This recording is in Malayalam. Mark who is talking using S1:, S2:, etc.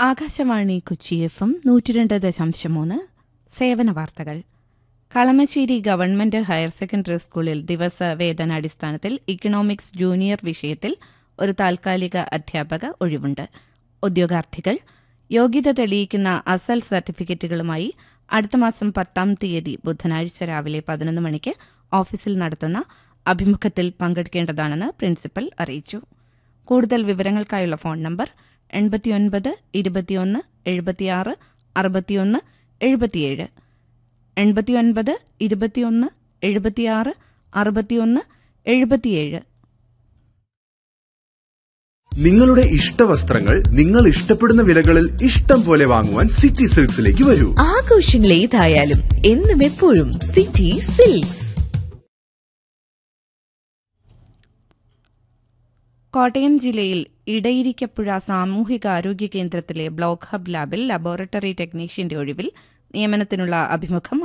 S1: ആകാശവാണി കൊച്ചി എഫ് എം നൂറ്റിരണ്ട് ദശാംശം മൂന്ന് സേവന വാർത്തകൾ കളമശ്ശേരി ഗവൺമെന്റ് ഹയർ സെക്കൻഡറി സ്കൂളിൽ ദിവസ വേതനാടിസ്ഥാനത്തിൽ ഇക്കണോമിക്സ് ജൂനിയർ വിഷയത്തിൽ ഒരു താൽക്കാലിക അധ്യാപക ഒഴിവുണ്ട് ഉദ്യോഗാർത്ഥികൾ യോഗ്യത തെളിയിക്കുന്ന അസൽ സർട്ടിഫിക്കറ്റുകളുമായി അടുത്ത മാസം പത്താം തീയതി ബുധനാഴ്ച രാവിലെ പതിനൊന്ന് മണിക്ക് ഓഫീസിൽ നടത്തുന്ന അഭിമുഖത്തിൽ പങ്കെടുക്കേണ്ടതാണെന്ന് പ്രിൻസിപ്പൽ അറിയിച്ചു കൂടുതൽ വിവരങ്ങൾക്കായുള്ള ഫോൺ നമ്പർ എൺപത്തിയൊൻപത് ഇരുപത്തിയൊന്ന് എഴുപത്തിയാറ് അറുപത്തിയൊന്ന് എഴുപത്തിയേഴ് എൺപത്തിയൊൻപത് ഇരുപത്തിയൊന്ന് എഴുപത്തിയാറ് അറുപത്തിയൊന്ന് എഴുപത്തിയേഴ്
S2: നിങ്ങളുടെ ഇഷ്ടവസ്ത്രങ്ങൾ നിങ്ങൾ ഇഷ്ടപ്പെടുന്ന വിലകളിൽ ഇഷ്ടം പോലെ വാങ്ങുവാൻ സിറ്റി സിൽക്സിലേക്ക് വരൂ
S3: ആഘോഷങ്ങൾ ഏതായാലും എന്നും എപ്പോഴും സിറ്റി സിൽക്സ്
S1: കോട്ടയം ജില്ലയിൽ ഇടയിരിക്കപ്പുഴ സാമൂഹികാരോഗ്യ കേന്ദ്രത്തിലെ ബ്ലോക്ക് ഹബ് ലാബിൽ ലബോറട്ടറി ടെക്നീഷ്യന്റെ ഒഴിവിൽ നിയമനത്തിനുള്ള അഭിമുഖം